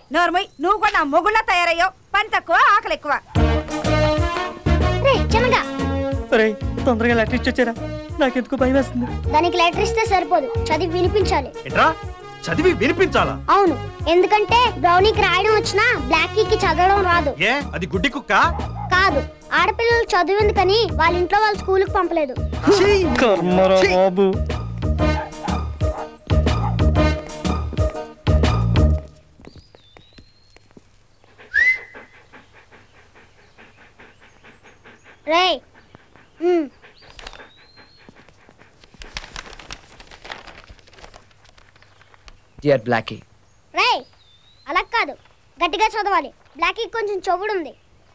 నోర్మయ్ నువ్వు కూడా నా మొగుళ్ళ తయారయ్యావు పని తక్కువ ఆకలి ఎక్కువ రే చిన్నగా రే తొందరగా లెటర్ ఇచ్చొచ్చారా నాకెందుకు భయం వేస్తుంది దానికి లెటర్ ఇస్తే సరిపోదు చదివి వినిపించాలి ఏంట్రా చదివి వినిపించాలా అవును ఎందుకంటే బ్రౌనీకి రాయడం వచ్చినా బ్లాకీకి చదవడం రాదు ఏ అది గుడ్డి కుక్క కాదు ఆడపిల్లలు చదివిందుకని వాళ్ళ ఇంట్లో వాళ్ళు స్కూల్కి పంపలేదు కర్మరా బాబు రేయ్ ఉమ్, డియర్ బ్లాకీ రేయ్ అలా కాదు గట్టిగా చదవాలి బ్లాకీకి కొంచెం చెవుడు ఉంది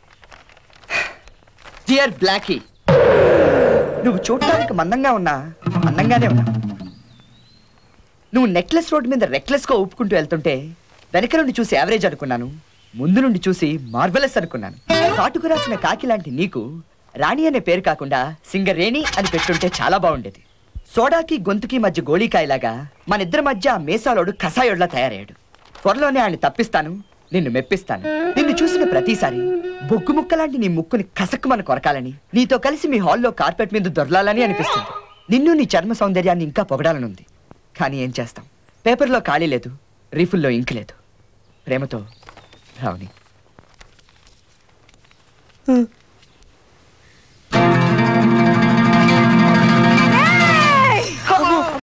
డియర్ బ్లాకీ నువ్వు చూడటానికి మందంగా ఉన్నా అందంగానే ఉన్నా నువ్వు నెక్లెస్ రోడ్ మీద రెక్లెస్ గా ఊపుకుంటూ వెళ్తుంటే వెనక నుండి చూసి యావరేజ్ అనుకున్నాను ముందు నుండి చూసి మార్వెలస్ అనుకున్నాను కాటుకు రాసిన కాకి లాంటి నీకు రాణి అనే పేరు కాకుండా సింగరేణి అని పెట్టుంటే చాలా బాగుండేది సోడాకి గొంతుకి మధ్య గోళీకాయలాగా మన ఇద్దరి మధ్య ఆ మేసాలోడు కసాయోడ్లా తయారయ్యాడు త్వరలోనే ఆయన తప్పిస్తాను నిన్ను మెప్పిస్తాను నిన్ను చూసిన ప్రతిసారి బొగ్గు ముక్కలాంటి నీ ముక్కుని కసక్కుమని కొరకాలని నీతో కలిసి మీ హాల్లో కార్పెట్ మీద దొరలాలని అనిపిస్తుంది నిన్ను నీ చర్మ సౌందర్యాన్ని ఇంకా పొగడాలనుంది కానీ ఏం చేస్తాం పేపర్లో ఖాళీ లేదు రీఫుల్లో ఇంక్ లేదు ప్రేమతో రావణి